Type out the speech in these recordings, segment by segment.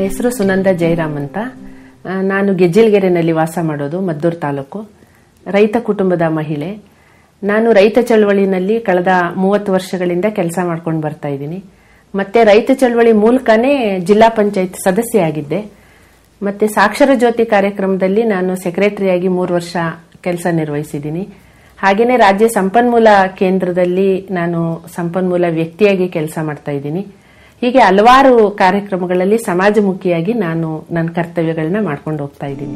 ಹೆಸರು ಸುನಂದ ಜಯರಾಮ್ ಅಂತ ಆ, ನಾನು ಗೆಜ್ಜಿಲ್ಗೆರೆನಲ್ಲಿ ವಾಸ ಮಾಡೋದು ಮದ್ದೂರು ತಾಲೂಕು ರೈತ ಕುಟುಂಬದ ಮಹಿಳೆ ನಾನು ರೈತ ಚಳವಳಿನಲ್ಲಿ ಕಳೆದ ಮೂವತ್ತು ವರ್ಷಗಳಿಂದ ಕೆಲಸ ಮಾಡ್ಕೊಂಡು ಬರ್ತಾ ಇದ್ದೀನಿ ಮತ್ತೆ ರೈತ ಚಳವಳಿ ಮೂಲಕನೇ ಜಿಲ್ಲಾ ಪಂಚಾಯತ್ ಸದಸ್ಯೆ ಆಗಿದ್ದೆ ಮತ್ತೆ ಸಾಕ್ಷರ ಜ್ಯೋತಿ ಕಾರ್ಯಕ್ರಮದಲ್ಲಿ ನಾನು ಸೆಕ್ರೆಟರಿಯಾಗಿ ಮೂರು ವರ್ಷ ಕೆಲಸ ನಿರ್ವಹಿಸಿದ್ದೀನಿ ಹಾಗೇನೆ ರಾಜ್ಯ ಸಂಪನ್ಮೂಲ ಕೇಂದ್ರದಲ್ಲಿ ನಾನು ಸಂಪನ್ಮೂಲ ವ್ಯಕ್ತಿಯಾಗಿ ಕೆಲಸ ಮಾಡ್ತಾ ಇದ್ದೀನಿ ಹೀಗೆ ಹಲವಾರು ಕಾರ್ಯಕ್ರಮಗಳಲ್ಲಿ ಸಮಾಜಮುಖಿಯಾಗಿ ನಾನು ನನ್ನ ಕರ್ತವ್ಯಗಳನ್ನ ಮಾಡ್ಕೊಂಡು ಹೋಗ್ತಾ ಇದ್ದೀನಿ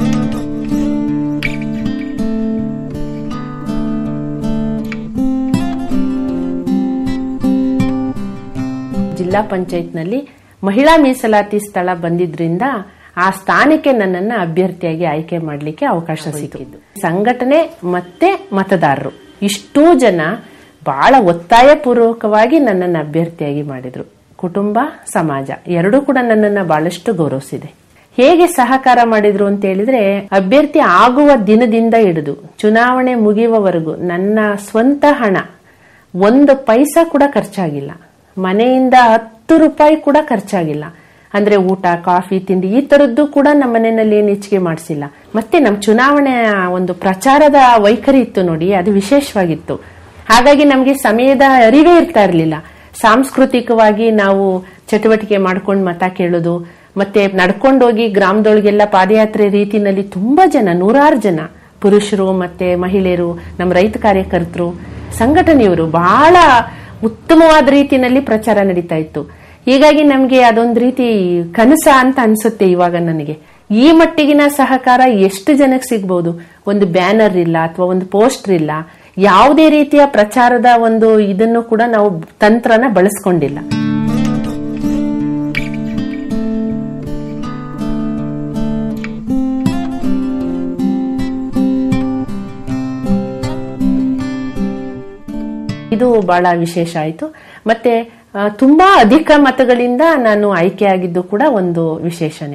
ಜಿಲ್ಲಾ ಪಂಚಾಯತ್ನಲ್ಲಿ ಮಹಿಳಾ ಮೀಸಲಾತಿ ಸ್ಥಳ ಬಂದಿದ್ರಿಂದ ಆ ಸ್ಥಾನಕ್ಕೆ ನನ್ನನ್ನು ಅಭ್ಯರ್ಥಿಯಾಗಿ ಆಯ್ಕೆ ಮಾಡಲಿಕ್ಕೆ ಅವಕಾಶ ಸಿಕ್ಕಿದ್ದು ಸಂಘಟನೆ ಮತ್ತೆ ಮತದಾರರು ಇಷ್ಟೂ ಜನ ಬಹಳ ಒತ್ತಾಯ ಪೂರ್ವಕವಾಗಿ ನನ್ನನ್ನು ಅಭ್ಯರ್ಥಿಯಾಗಿ ಮಾಡಿದ್ರು ಕುಟುಂಬ ಸಮಾಜ ಎರಡೂ ಕೂಡ ನನ್ನನ್ನು ಬಹಳಷ್ಟು ಗೌರವಿಸಿದೆ ಹೇಗೆ ಸಹಕಾರ ಮಾಡಿದ್ರು ಅಂತ ಹೇಳಿದ್ರೆ ಅಭ್ಯರ್ಥಿ ಆಗುವ ದಿನದಿಂದ ಹಿಡಿದು ಚುನಾವಣೆ ಮುಗಿಯುವವರೆಗೂ ನನ್ನ ಸ್ವಂತ ಹಣ ಒಂದು ಪೈಸಾ ಕೂಡ ಖರ್ಚಾಗಿಲ್ಲ ಮನೆಯಿಂದ ಹತ್ತು ರೂಪಾಯಿ ಕೂಡ ಖರ್ಚಾಗಿಲ್ಲ ಅಂದ್ರೆ ಊಟ ಕಾಫಿ ತಿಂಡಿ ಈ ತರದ್ದು ಕೂಡ ನಮ್ಮ ಮನೆಯಲ್ಲಿ ಏನು ಹೆಚ್ಚಿಗೆ ಮಾಡಿಸಿಲ್ಲ ಮತ್ತೆ ನಮ್ಮ ಚುನಾವಣೆಯ ಒಂದು ಪ್ರಚಾರದ ವೈಖರಿ ಇತ್ತು ನೋಡಿ ಅದು ವಿಶೇಷವಾಗಿತ್ತು ಹಾಗಾಗಿ ನಮಗೆ ಸಮಯದ ಅರಿವೇ ಇರ್ತಾ ಇರಲಿಲ್ಲ ಸಾಂಸ್ಕೃತಿಕವಾಗಿ ನಾವು ಚಟುವಟಿಕೆ ಮಾಡ್ಕೊಂಡು ಮತ ಕೇಳೋದು ಮತ್ತೆ ನಡ್ಕೊಂಡೋಗಿ ಗ್ರಾಮದೊಳಗೆಲ್ಲ ಪಾದಯಾತ್ರೆ ರೀತಿನಲ್ಲಿ ತುಂಬಾ ಜನ ನೂರಾರು ಜನ ಪುರುಷರು ಮತ್ತೆ ಮಹಿಳೆಯರು ನಮ್ಮ ರೈತ ಕಾರ್ಯಕರ್ತರು ಸಂಘಟನೆಯವರು ಬಹಳ ಉತ್ತಮವಾದ ರೀತಿಯಲ್ಲಿ ಪ್ರಚಾರ ನಡೀತಾ ಇತ್ತು ಹೀಗಾಗಿ ನಮಗೆ ಅದೊಂದು ರೀತಿ ಕನಸ ಅಂತ ಅನ್ಸುತ್ತೆ ಇವಾಗ ನನಗೆ ಈ ಮಟ್ಟಿಗಿನ ಸಹಕಾರ ಎಷ್ಟು ಜನಕ್ಕೆ ಸಿಗ್ಬಹುದು ಒಂದು ಬ್ಯಾನರ್ ಇಲ್ಲ ಅಥವಾ ಒಂದು ಪೋಸ್ಟರ್ ಇಲ್ಲ ಯಾವುದೇ ರೀತಿಯ ಪ್ರಚಾರದ ಒಂದು ಇದನ್ನು ಕೂಡ ನಾವು ತಂತ್ರನ ಬಳಸ್ಕೊಂಡಿಲ್ಲ ಇದು ಬಹಳ ವಿಶೇಷ ಆಯಿತು ಮತ್ತೆ ಆ, ತುಂಬಾ ಅಧಿಕ ಮತಗಳಿಂದ ನಾನು ಆಯ್ಕೆಯಾಗಿದ್ದು ಕೂಡ ಒಂದು ವಿಶೇಷನೇ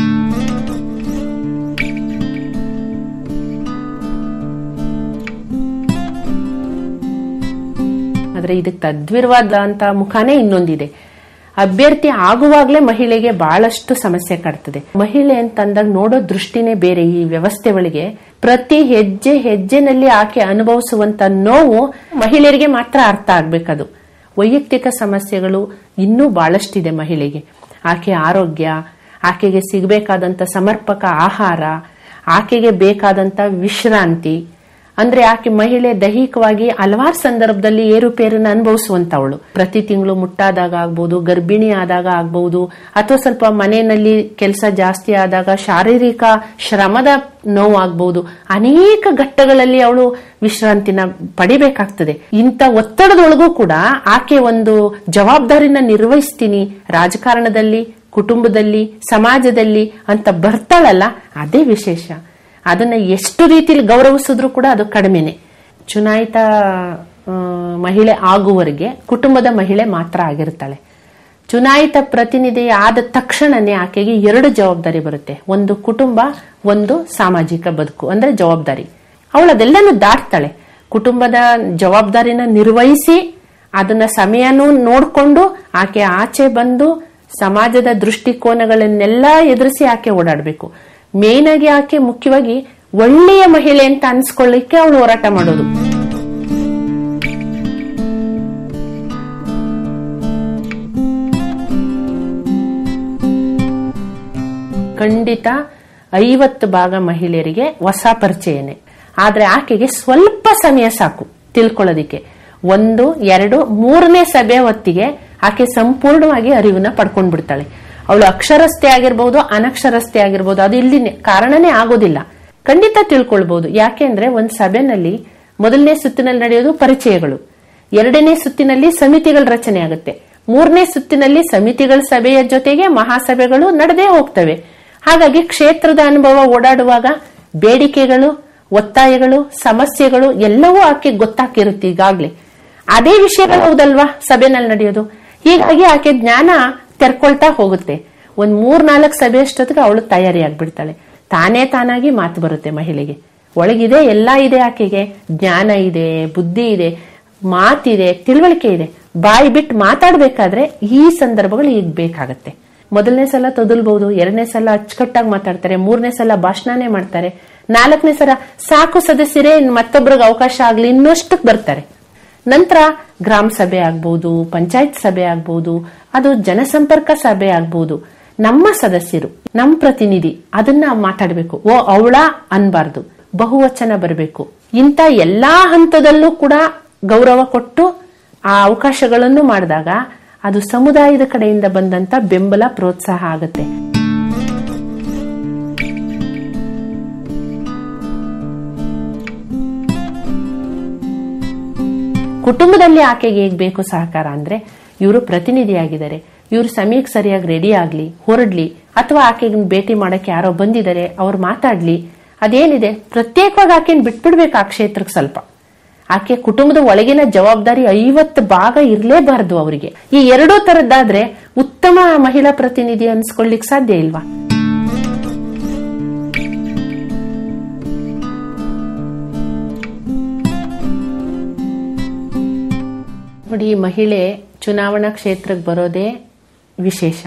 ಆದ್ರೆ ಇದಕ್ಕೆ ತದ್ವಿರವಾದಂತ ಮುಖಾನೇ ಇನ್ನೊಂದಿದೆ ಅಭ್ಯರ್ಥಿ ಆಗುವಾಗಲೇ ಮಹಿಳೆಗೆ ಬಹಳಷ್ಟು ಸಮಸ್ಯೆ ಕಾಡ್ತದೆ ಮಹಿಳೆ ಅಂತಂದಾಗ ನೋಡೋ ದೃಷ್ಟಿನೇ ಬೇರೆ ಈ ವ್ಯವಸ್ಥೆ ಒಳಗೆ ಪ್ರತಿ ಹೆಜ್ಜೆ ಹೆಜ್ಜೆನಲ್ಲಿ ಆಕೆ ಅನುಭವಿಸುವಂತ ನೋವು ಮಹಿಳೆಯರಿಗೆ ಮಾತ್ರ ಅರ್ಥ ಆಗ್ಬೇಕದು ವೈಯಕ್ತಿಕ ಸಮಸ್ಯೆಗಳು ಇನ್ನೂ ಬಹಳಷ್ಟಿದೆ ಮಹಿಳೆಗೆ ಆಕೆ ಆರೋಗ್ಯ ಆಕೆಗೆ ಸಿಗಬೇಕಾದಂತ ಸಮರ್ಪಕ ಆಹಾರ ಆಕೆಗೆ ಬೇಕಾದಂತ ವಿಶ್ರಾಂತಿ ಅಂದ್ರೆ ಆಕೆ ಮಹಿಳೆ ದೈಹಿಕವಾಗಿ ಹಲವಾರು ಸಂದರ್ಭದಲ್ಲಿ ಏರುಪೇರನ್ನ ಅನುಭವಿಸುವಂತವಳು ಪ್ರತಿ ತಿಂಗಳು ಮುಟ್ಟಾದಾಗ ಆಗ್ಬಹುದು ಗರ್ಭಿಣಿ ಆದಾಗ ಆಗ್ಬಹುದು ಅಥವಾ ಸ್ವಲ್ಪ ಮನೆಯಲ್ಲಿ ಕೆಲಸ ಜಾಸ್ತಿ ಆದಾಗ ಶಾರೀರಿಕ ಶ್ರಮದ ನೋವು ಆಗ್ಬಹುದು ಅನೇಕ ಘಟ್ಟಗಳಲ್ಲಿ ಅವಳು ವಿಶ್ರಾಂತಿನ ಪಡಿಬೇಕಾಗ್ತದೆ ಇಂಥ ಒತ್ತಡದೊಳಗೂ ಕೂಡ ಆಕೆ ಒಂದು ಜವಾಬ್ದಾರಿನ ನಿರ್ವಹಿಸ್ತೀನಿ ರಾಜಕಾರಣದಲ್ಲಿ ಕುಟುಂಬದಲ್ಲಿ ಸಮಾಜದಲ್ಲಿ ಅಂತ ಬರ್ತಾಳಲ್ಲ ಅದೇ ವಿಶೇಷ ಅದನ್ನ ಎಷ್ಟು ರೀತಿಯಲ್ಲಿ ಗೌರವಿಸಿದ್ರು ಕೂಡ ಅದು ಕಡಿಮೆನೆ ಚುನಾಯಿತ ಆ, ಮಹಿಳೆ ಆಗುವವರೆಗೆ ಕುಟುಂಬದ ಮಹಿಳೆ ಮಾತ್ರ ಆಗಿರ್ತಾಳೆ ಚುನಾಯಿತ ಪ್ರತಿನಿಧಿ ಆದ ತಕ್ಷಣನೇ ಆಕೆಗೆ ಎರಡು ಜವಾಬ್ದಾರಿ ಬರುತ್ತೆ ಒಂದು ಕುಟುಂಬ ಒಂದು ಸಾಮಾಜಿಕ ಬದುಕು ಅಂದ್ರೆ ಜವಾಬ್ದಾರಿ ಅವಳು ಅದೆಲ್ಲನೂ ದಾಟ್ತಾಳೆ ಕುಟುಂಬದ ಜವಾಬ್ದಾರಿನ ನಿರ್ವಹಿಸಿ ಅದನ್ನ ಸಮಯನೂ ನೋಡ್ಕೊಂಡು ಆಕೆ ಆಚೆ ಬಂದು ಸಮಾಜದ ದೃಷ್ಟಿಕೋನಗಳನ್ನೆಲ್ಲ ಎದುರಿಸಿ ಆಕೆ ಓಡಾಡಬೇಕು ಮೇನ್ ಆಗಿ ಆಕೆ ಮುಖ್ಯವಾಗಿ ಒಳ್ಳೆಯ ಮಹಿಳೆ ಅಂತ ಅನ್ಸ್ಕೊಳ್ಳಿಕ್ಕೆ ಅವಳು ಹೋರಾಟ ಮಾಡೋದು ಖಂಡಿತ ಐವತ್ತು ಭಾಗ ಮಹಿಳೆಯರಿಗೆ ಹೊಸ ಪರಿಚಯನೇ ಆದ್ರೆ ಆಕೆಗೆ ಸ್ವಲ್ಪ ಸಮಯ ಸಾಕು ತಿಳ್ಕೊಳ್ಳೋದಿಕ್ಕೆ ಒಂದು ಎರಡು ಮೂರನೇ ಸಭೆ ಹೊತ್ತಿಗೆ ಆಕೆ ಸಂಪೂರ್ಣವಾಗಿ ಅರಿವನ್ನ ಪಡ್ಕೊಂಡ್ ಬಿಡ್ತಾಳೆ ಅವಳು ಅಕ್ಷರಸ್ಥೆ ಆಗಿರ್ಬಹುದು ಅನಕ್ಷರಸ್ಥೆ ಆಗಿರ್ಬಹುದು ಅದು ಇಲ್ಲಿ ಕಾರಣನೇ ಆಗೋದಿಲ್ಲ ಖಂಡಿತ ತಿಳ್ಕೊಳ್ಬಹುದು ಯಾಕೆಂದ್ರೆ ಒಂದ್ ಸಭೆನಲ್ಲಿ ಮೊದಲನೇ ಸುತ್ತಿನಲ್ಲಿ ನಡೆಯೋದು ಪರಿಚಯಗಳು ಎರಡನೇ ಸುತ್ತಿನಲ್ಲಿ ಸಮಿತಿಗಳ ರಚನೆ ಆಗುತ್ತೆ ಮೂರನೇ ಸುತ್ತಿನಲ್ಲಿ ಸಮಿತಿಗಳ ಸಭೆಯ ಜೊತೆಗೆ ಮಹಾಸಭೆಗಳು ನಡೆದೇ ಹೋಗ್ತವೆ ಹಾಗಾಗಿ ಕ್ಷೇತ್ರದ ಅನುಭವ ಓಡಾಡುವಾಗ ಬೇಡಿಕೆಗಳು ಒತ್ತಾಯಗಳು ಸಮಸ್ಯೆಗಳು ಎಲ್ಲವೂ ಆಕೆ ಗೊತ್ತಾಕಿರುತ್ತೆ ಈಗಾಗ್ಲೇ ಅದೇ ವಿಷಯಗಳು ಹೌದಲ್ವಾ ಸಭೆನಲ್ಲಿ ನಡೆಯೋದು ಹೀಗಾಗಿ ಆಕೆ ಜ್ಞಾನ ತೆರ್ಕೊಳ್ತಾ ಹೋಗುತ್ತೆ ಒಂದ್ ಮೂರ್ ನಾಲ್ಕು ಸಭೆ ಅಷ್ಟೊತ್ತಿಗೆ ಅವಳು ತಯಾರಿ ಆಗ್ಬಿಡ್ತಾಳೆ ತಾನೇ ತಾನಾಗಿ ಮಾತು ಬರುತ್ತೆ ಮಹಿಳೆಗೆ ಒಳಗಿದೆ ಎಲ್ಲ ಇದೆ ಆಕೆಗೆ ಜ್ಞಾನ ಇದೆ ಬುದ್ಧಿ ಇದೆ ಮಾತಿದೆ ತಿಳುವಳಿಕೆ ಇದೆ ಬಾಯಿ ಬಿಟ್ಟು ಮಾತಾಡ್ಬೇಕಾದ್ರೆ ಈ ಸಂದರ್ಭಗಳು ಈಗ ಬೇಕಾಗತ್ತೆ ಮೊದಲನೇ ಸಲ ತೊದಲ್ಬಹುದು ಎರಡನೇ ಸಲ ಅಚ್ಚುಕಟ್ಟಾಗಿ ಮಾತಾಡ್ತಾರೆ ಮೂರನೇ ಸಲ ಭಾಷಣನೇ ಮಾಡ್ತಾರೆ ನಾಲ್ಕನೇ ಸಲ ಸಾಕು ಸದಸ್ಯರೇ ಇನ್ ಮತ್ತೊಬ್ರಿಗೆ ಅವಕಾಶ ಆಗ್ಲಿ ಇನ್ನಷ್ಟಕ್ಕೆ ಬರ್ತಾರೆ ನಂತರ ಗ್ರಾಮ ಸಭೆ ಆಗ್ಬಹುದು ಪಂಚಾಯತ್ ಸಭೆ ಆಗ್ಬಹುದು ಅದು ಜನಸಂಪರ್ಕ ಸಭೆ ಆಗ್ಬಹುದು ನಮ್ಮ ಸದಸ್ಯರು ನಮ್ಮ ಪ್ರತಿನಿಧಿ ಅದನ್ನ ಮಾತಾಡಬೇಕು ಓ ಅವಳ ಅನ್ಬಾರ್ದು ಬಹುವಚನ ಬರಬೇಕು ಇಂಥ ಎಲ್ಲಾ ಹಂತದಲ್ಲೂ ಕೂಡ ಗೌರವ ಕೊಟ್ಟು ಆ ಅವಕಾಶಗಳನ್ನು ಮಾಡಿದಾಗ ಅದು ಸಮುದಾಯದ ಕಡೆಯಿಂದ ಬಂದಂತ ಬೆಂಬಲ ಪ್ರೋತ್ಸಾಹ ಆಗುತ್ತೆ ಕುಟುಂಬದಲ್ಲಿ ಆಕೆಗೆ ಹೇಗ್ ಬೇಕು ಸಹಕಾರ ಅಂದ್ರೆ ಇವರು ಪ್ರತಿನಿಧಿಯಾಗಿದ್ದಾರೆ ಇವರು ಸಮಯಕ್ಕೆ ಸರಿಯಾಗಿ ರೆಡಿ ಆಗ್ಲಿ ಹೊರಡ್ಲಿ ಅಥವಾ ಆಕೆಗೆ ಭೇಟಿ ಮಾಡಕ್ಕೆ ಯಾರೋ ಬಂದಿದ್ದಾರೆ ಅವ್ರು ಮಾತಾಡ್ಲಿ ಅದೇನಿದೆ ಪ್ರತ್ಯೇಕವಾಗಿ ಆಕೆನ್ ಬಿಟ್ಬಿಡ್ಬೇಕು ಆ ಕ್ಷೇತ್ರಕ್ಕೆ ಸ್ವಲ್ಪ ಆಕೆ ಕುಟುಂಬದ ಒಳಗಿನ ಜವಾಬ್ದಾರಿ ಐವತ್ತು ಭಾಗ ಇರಲೇಬಾರದು ಅವರಿಗೆ ಈ ಎರಡೂ ತರದ್ದಾದ್ರೆ ಉತ್ತಮ ಮಹಿಳಾ ಪ್ರತಿನಿಧಿ ಅನ್ಸ್ಕೊಳ್ಳಿಕ್ ಸಾಧ್ಯ ಇಲ್ವಾ ನೋಡಿ ಈ ಮಹಿಳೆ ಚುನಾವಣಾ ಕ್ಷೇತ್ರಕ್ಕೆ ಬರೋದೇ ವಿಶೇಷ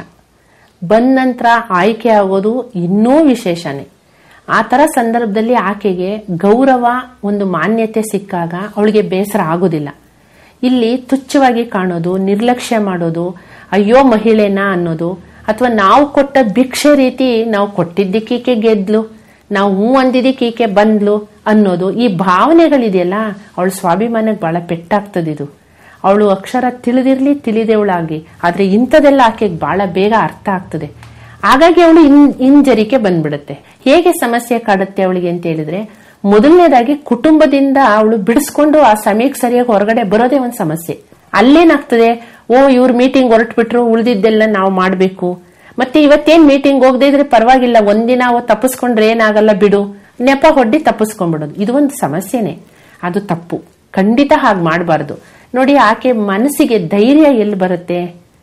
ಬಂದ ನಂತರ ಆಯ್ಕೆ ಆಗೋದು ಇನ್ನೂ ವಿಶೇಷನೇ ಆ ತರ ಸಂದರ್ಭದಲ್ಲಿ ಆಕೆಗೆ ಗೌರವ ಒಂದು ಮಾನ್ಯತೆ ಸಿಕ್ಕಾಗ ಅವಳಿಗೆ ಬೇಸರ ಆಗೋದಿಲ್ಲ ಇಲ್ಲಿ ತುಚ್ಛವಾಗಿ ಕಾಣೋದು ನಿರ್ಲಕ್ಷ್ಯ ಮಾಡೋದು ಅಯ್ಯೋ ಮಹಿಳೆನಾ ಅನ್ನೋದು ಅಥವಾ ನಾವು ಕೊಟ್ಟ ಭಿಕ್ಷೆ ರೀತಿ ನಾವು ಕೊಟ್ಟಿದ್ದಕ್ಕೀಕೆ ಗೆದ್ಲು ನಾವು ಹೂ ಅಂದಿದ್ದಕ್ಕೆ ಈಕೆ ಬಂದ್ಲು ಅನ್ನೋದು ಈ ಭಾವನೆಗಳಿದೆಯಲ್ಲ ಅವಳ ಸ್ವಾಭಿಮಾನಕ್ಕೆ ಬಹಳ ಪೆಟ್ಟಾಗ್ತದಿದು ಅವಳು ಅಕ್ಷರ ತಿಳಿದಿರ್ಲಿ ತಿಳಿದೇವಳಾಗಿ ಆದ್ರೆ ಇಂಥದೆಲ್ಲ ಆಕೆಗೆ ಬಹಳ ಬೇಗ ಅರ್ಥ ಆಗ್ತದೆ ಹಾಗಾಗಿ ಅವಳು ಇನ್ ಹಿಂಜರಿಕೆ ಬಂದ್ಬಿಡುತ್ತೆ ಹೇಗೆ ಸಮಸ್ಯೆ ಕಾಡುತ್ತೆ ಅವಳಿಗೆ ಅಂತ ಹೇಳಿದ್ರೆ ಮೊದಲನೇದಾಗಿ ಕುಟುಂಬದಿಂದ ಅವಳು ಬಿಡಿಸ್ಕೊಂಡು ಆ ಸಮಯಕ್ಕೆ ಸರಿಯಾಗಿ ಹೊರಗಡೆ ಬರೋದೇ ಒಂದು ಸಮಸ್ಯೆ ಅಲ್ಲೇನಾಗ್ತದೆ ಓ ಇವ್ರ ಮೀಟಿಂಗ್ ಹೊರಟ್ಬಿಟ್ರು ಉಳಿದಿದ್ದೆಲ್ಲ ನಾವು ಮಾಡ್ಬೇಕು ಮತ್ತೆ ಇವತ್ತೇನ್ ಮೀಟಿಂಗ್ ಹೋಗದೆ ಇದ್ರೆ ಪರವಾಗಿಲ್ಲ ಒಂದಿನ ಅವತ್ತು ತಪ್ಪಿಸ್ಕೊಂಡ್ರೆ ಏನಾಗಲ್ಲ ಬಿಡು ನೆಪ ಹೊಡ್ಡಿ ತಪ್ಪಿಸ್ಕೊಂಡ್ಬಿಡೋದು ಇದು ಒಂದು ಸಮಸ್ಯೆನೆ ಅದು ತಪ್ಪು ಖಂಡಿತ ಹಾಗೆ ಮಾಡಬಾರ್ದು ನೋಡಿ ಆಕೆ ಮನಸ್ಸಿಗೆ ಧೈರ್ಯ ಎಲ್ಲಿ ಬರುತ್ತೆ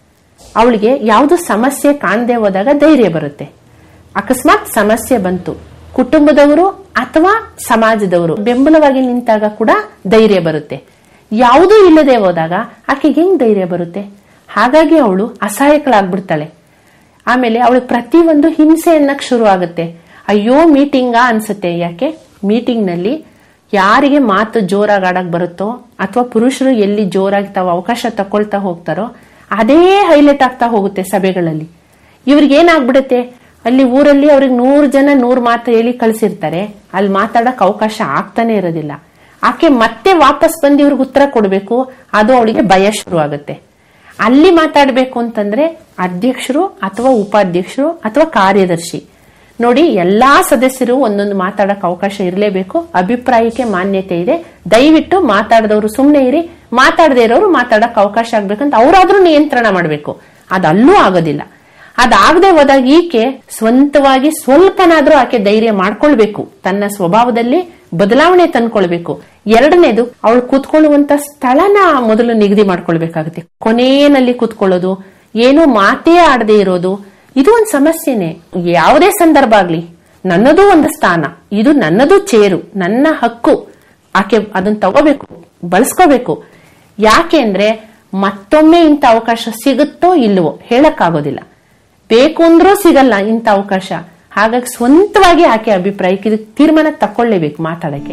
ಅವಳಿಗೆ ಯಾವುದು ಸಮಸ್ಯೆ ಕಾಣದೆ ಹೋದಾಗ ಧೈರ್ಯ ಬರುತ್ತೆ ಅಕಸ್ಮಾತ್ ಸಮಸ್ಯೆ ಬಂತು ಕುಟುಂಬದವರು ಅಥವಾ ಸಮಾಜದವರು ಬೆಂಬಲವಾಗಿ ನಿಂತಾಗ ಕೂಡ ಧೈರ್ಯ ಬರುತ್ತೆ ಯಾವುದೂ ಇಲ್ಲದೆ ಹೋದಾಗ ಆಕೆಗೆ ಹೆಂಗ್ ಧೈರ್ಯ ಬರುತ್ತೆ ಹಾಗಾಗಿ ಅವಳು ಅಸಹಾಯಕಳಾಗ್ಬಿಡ್ತಾಳೆ ಆಮೇಲೆ ಅವಳು ಪ್ರತಿಯೊಂದು ಹಿಂಸೆ ಅನ್ನಕ್ ಶುರು ಆಗುತ್ತೆ ಅಯ್ಯೋ ಮೀಟಿಂಗಾ ಅನ್ಸುತ್ತೆ ಯಾಕೆ ಮೀಟಿಂಗ್ ನಲ್ಲಿ ಯಾರಿಗೆ ಮಾತು ಜೋರಾಗಿ ಆಡಕ್ ಬರುತ್ತೋ ಅಥವಾ ಪುರುಷರು ಎಲ್ಲಿ ಜೋರಾಗಿ ತಾವು ಅವಕಾಶ ತಕೊಳ್ತಾ ಹೋಗ್ತಾರೋ ಅದೇ ಹೈಲೈಟ್ ಆಗ್ತಾ ಹೋಗುತ್ತೆ ಸಭೆಗಳಲ್ಲಿ ಇವ್ರಿಗೆ ಏನಾಗ್ಬಿಡುತ್ತೆ ಅಲ್ಲಿ ಊರಲ್ಲಿ ಅವ್ರಿಗೆ ನೂರು ಜನ ನೂರು ಮಾತು ಹೇಳಿ ಕಳ್ಸಿರ್ತಾರೆ ಅಲ್ಲಿ ಮಾತಾಡಕ್ ಅವಕಾಶ ಆಗ್ತಾನೆ ಇರೋದಿಲ್ಲ ಆಕೆ ಮತ್ತೆ ವಾಪಸ್ ಬಂದು ಇವ್ರಿಗೆ ಉತ್ತರ ಕೊಡ್ಬೇಕು ಅದು ಅವಳಿಗೆ ಭಯ ಶುರು ಆಗುತ್ತೆ ಅಲ್ಲಿ ಮಾತಾಡಬೇಕು ಅಂತಂದ್ರೆ ಅಧ್ಯಕ್ಷರು ಅಥವಾ ಉಪಾಧ್ಯಕ್ಷರು ಅಥವಾ ಕಾರ್ಯದರ್ಶಿ ನೋಡಿ ಎಲ್ಲಾ ಸದಸ್ಯರು ಒಂದೊಂದು ಮಾತಾಡಕ್ ಅವಕಾಶ ಇರಲೇಬೇಕು ಅಭಿಪ್ರಾಯಕ್ಕೆ ಮಾನ್ಯತೆ ಇದೆ ದಯವಿಟ್ಟು ಮಾತಾಡದವರು ಸುಮ್ಮನೆ ಇರಿ ಮಾತಾಡದೇ ಇರೋರು ಮಾತಾಡಕ್ ಅವಕಾಶ ಆಗ್ಬೇಕಂತ ಅವರಾದ್ರೂ ನಿಯಂತ್ರಣ ಮಾಡಬೇಕು ಅದಲ್ಲೂ ಆಗೋದಿಲ್ಲ ಅದಾಗದೆ ಹೋದಾಗ ಈಕೆ ಸ್ವಂತವಾಗಿ ಸ್ವಲ್ಪನಾದ್ರೂ ಆಕೆ ಧೈರ್ಯ ಮಾಡ್ಕೊಳ್ಬೇಕು ತನ್ನ ಸ್ವಭಾವದಲ್ಲಿ ಬದಲಾವಣೆ ತಂದ್ಕೊಳ್ಬೇಕು ಎರಡನೇದು ಅವಳು ಕೂತ್ಕೊಳ್ಳುವಂತ ಸ್ಥಳನ ಮೊದಲು ನಿಗದಿ ಮಾಡ್ಕೊಳ್ಬೇಕಾಗುತ್ತೆ ಕೊನೆಯಲ್ಲಿ ಕೂತ್ಕೊಳ್ಳೋದು ಏನು ಮಾತೇ ಆಡದೆ ಇರೋದು ಇದು ಒಂದು ಸಮಸ್ಯೆನೆ ಯಾವುದೇ ಸಂದರ್ಭ ಆಗ್ಲಿ ನನ್ನದು ಒಂದು ಸ್ಥಾನ ಇದು ನನ್ನದು ಚೇರು ನನ್ನ ಹಕ್ಕು ಆಕೆ ಅದನ್ನ ತಗೋಬೇಕು ಬಳಸ್ಕೋಬೇಕು ಯಾಕೆ ಅಂದ್ರೆ ಮತ್ತೊಮ್ಮೆ ಇಂಥ ಅವಕಾಶ ಸಿಗುತ್ತೋ ಇಲ್ವೋ ಹೇಳಕ್ಕಾಗೋದಿಲ್ಲ ಬೇಕು ಅಂದ್ರೂ ಸಿಗಲ್ಲ ಇಂಥ ಅವಕಾಶ ಹಾಗಾಗಿ ಸ್ವಂತವಾಗಿ ಆಕೆ ಅಭಿಪ್ರಾಯಕ್ಕೆ ಇದಕ್ಕೆ ತೀರ್ಮಾನ ತಕೊಳ್ಳೇಬೇಕು ಮಾತಾಡಕ್ಕೆ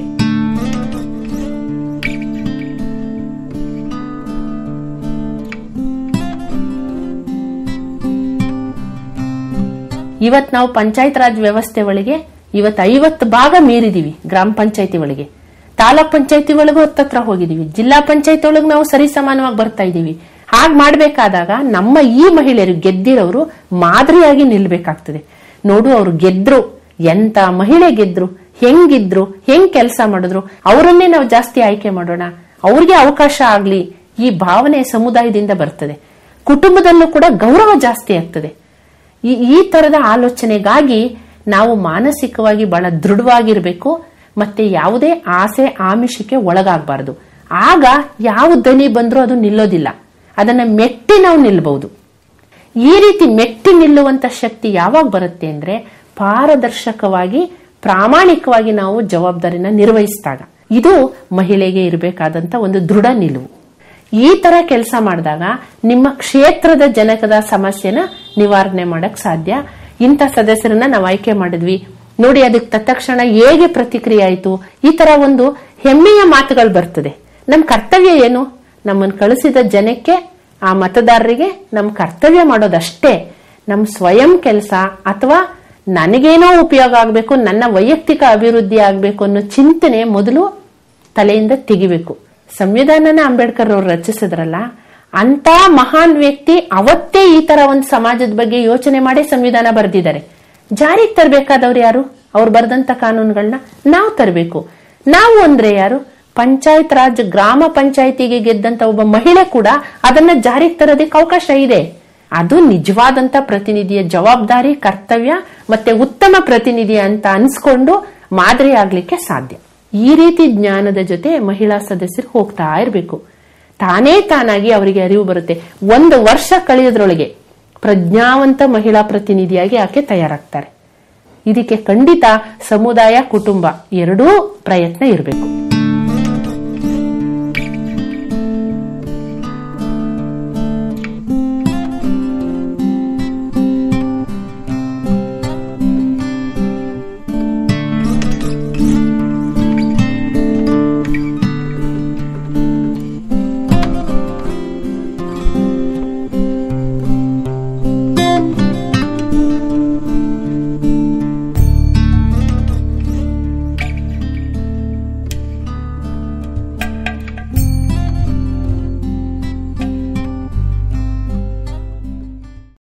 ಇವತ್ ನಾವು ಪಂಚಾಯತ್ ರಾಜ್ ವ್ಯವಸ್ಥೆ ಒಳಗೆ ಇವತ್ ಐವತ್ತು ಭಾಗ ಮೀರಿದೀವಿ ಗ್ರಾಮ ಪಂಚಾಯತಿ ಒಳಗೆ ತಾಲೂಕ್ ಪಂಚಾಯತಿ ಒಳಗೂ ಹತ್ತತ್ರ ಹೋಗಿದೀವಿ ಜಿಲ್ಲಾ ಪಂಚಾಯತ್ ಒಳಗೆ ನಾವು ಸರಿ ಸಮಾನವಾಗಿ ಬರ್ತಾ ಇದೀವಿ ಹಾಗ್ ಮಾಡ್ಬೇಕಾದಾಗ ನಮ್ಮ ಈ ಮಹಿಳೆಯರು ಗೆದ್ದಿರೋರು ಮಾದರಿಯಾಗಿ ನಿಲ್ಬೇಕಾಗ್ತದೆ ನೋಡು ಅವ್ರು ಗೆದ್ರು ಎಂತ ಮಹಿಳೆ ಗೆದ್ರು ಹೆಂಗಿದ್ರು ಹೆಂಗ್ ಕೆಲಸ ಮಾಡಿದ್ರು ಅವರನ್ನೇ ನಾವು ಜಾಸ್ತಿ ಆಯ್ಕೆ ಮಾಡೋಣ ಅವ್ರಿಗೆ ಅವಕಾಶ ಆಗ್ಲಿ ಈ ಭಾವನೆ ಸಮುದಾಯದಿಂದ ಬರ್ತದೆ ಕುಟುಂಬದಲ್ಲೂ ಕೂಡ ಗೌರವ ಜಾಸ್ತಿ ಆಗ್ತದೆ ಈ ಈ ತರದ ಆಲೋಚನೆಗಾಗಿ ನಾವು ಮಾನಸಿಕವಾಗಿ ಬಹಳ ದೃಢವಾಗಿರ್ಬೇಕು ಮತ್ತೆ ಯಾವುದೇ ಆಸೆ ಆಮಿಷಕ್ಕೆ ಒಳಗಾಗಬಾರದು ಆಗ ಯಾವ ದನಿ ಬಂದ್ರೂ ಅದು ನಿಲ್ಲೋದಿಲ್ಲ ಅದನ್ನ ಮೆಟ್ಟಿ ನಾವು ನಿಲ್ಬಹುದು ಈ ರೀತಿ ಮೆಟ್ಟಿ ನಿಲ್ಲುವಂತ ಶಕ್ತಿ ಯಾವಾಗ ಬರುತ್ತೆ ಅಂದ್ರೆ ಪಾರದರ್ಶಕವಾಗಿ ಪ್ರಾಮಾಣಿಕವಾಗಿ ನಾವು ಜವಾಬ್ದಾರಿನ ನಿರ್ವಹಿಸಿದಾಗ ಇದು ಮಹಿಳೆಗೆ ಇರಬೇಕಾದಂತ ಒಂದು ದೃಢ ನಿಲುವು ಈ ತರ ಕೆಲಸ ಮಾಡಿದಾಗ ನಿಮ್ಮ ಕ್ಷೇತ್ರದ ಜನಕದ ಸಮಸ್ಯೆನ ನಿವಾರಣೆ ಮಾಡಕ್ ಸಾಧ್ಯ ಇಂಥ ಸದಸ್ಯರನ್ನ ನಾವು ಆಯ್ಕೆ ಮಾಡಿದ್ವಿ ನೋಡಿ ಅದಕ್ಕೆ ತತ್ಕ್ಷಣ ಹೇಗೆ ಪ್ರತಿಕ್ರಿಯೆ ಆಯ್ತು ಈ ತರ ಒಂದು ಹೆಮ್ಮೆಯ ಮಾತುಗಳು ಬರ್ತದೆ ನಮ್ ಕರ್ತವ್ಯ ಏನು ನಮ್ಮನ್ನು ಕಳಿಸಿದ ಜನಕ್ಕೆ ಆ ಮತದಾರರಿಗೆ ನಮ್ ಕರ್ತವ್ಯ ಮಾಡೋದಷ್ಟೇ ನಮ್ ಸ್ವಯಂ ಕೆಲಸ ಅಥವಾ ನನಗೇನೋ ಉಪಯೋಗ ಆಗಬೇಕು ನನ್ನ ವೈಯಕ್ತಿಕ ಅಭಿವೃದ್ಧಿ ಆಗಬೇಕು ಅನ್ನೋ ಚಿಂತನೆ ಮೊದಲು ತಲೆಯಿಂದ ತೆಗಿಬೇಕು ಸಂವಿಧಾನನ ಅಂಬೇಡ್ಕರ್ ಅವರು ರಚಿಸಿದ್ರಲ್ಲ ಅಂತ ಮಹಾನ್ ವ್ಯಕ್ತಿ ಅವತ್ತೇ ಈ ತರ ಒಂದು ಸಮಾಜದ ಬಗ್ಗೆ ಯೋಚನೆ ಮಾಡಿ ಸಂವಿಧಾನ ಬರೆದಿದ್ದಾರೆ ಜಾರಿಗೆ ತರಬೇಕಾದವ್ರು ಯಾರು ಅವ್ರು ಬರೆದಂತ ಕಾನೂನುಗಳನ್ನ ನಾವು ತರಬೇಕು ನಾವು ಅಂದ್ರೆ ಯಾರು ಪಂಚಾಯತ್ ರಾಜ್ ಗ್ರಾಮ ಪಂಚಾಯತಿಗೆ ಗೆದ್ದಂತ ಒಬ್ಬ ಮಹಿಳೆ ಕೂಡ ಅದನ್ನ ಜಾರಿಗೆ ತರೋದಕ್ಕೆ ಅವಕಾಶ ಇದೆ ಅದು ನಿಜವಾದಂತ ಪ್ರತಿನಿಧಿಯ ಜವಾಬ್ದಾರಿ ಕರ್ತವ್ಯ ಮತ್ತೆ ಉತ್ತಮ ಪ್ರತಿನಿಧಿ ಅಂತ ಅನ್ಸ್ಕೊಂಡು ಮಾದರಿ ಆಗ್ಲಿಕ್ಕೆ ಸಾಧ್ಯ ಈ ರೀತಿ ಜ್ಞಾನದ ಜೊತೆ ಮಹಿಳಾ ಸದಸ್ಯರು ಹೋಗ್ತಾ ಇರಬೇಕು ತಾನೇ ತಾನಾಗಿ ಅವರಿಗೆ ಅರಿವು ಬರುತ್ತೆ ಒಂದು ವರ್ಷ ಕಳೆಯೋದ್ರೊಳಗೆ ಪ್ರಜ್ಞಾವಂತ ಮಹಿಳಾ ಪ್ರತಿನಿಧಿಯಾಗಿ ಆಕೆ ತಯಾರಾಗ್ತಾರೆ ಇದಕ್ಕೆ ಖಂಡಿತ ಸಮುದಾಯ ಕುಟುಂಬ ಎರಡೂ ಪ್ರಯತ್ನ ಇರಬೇಕು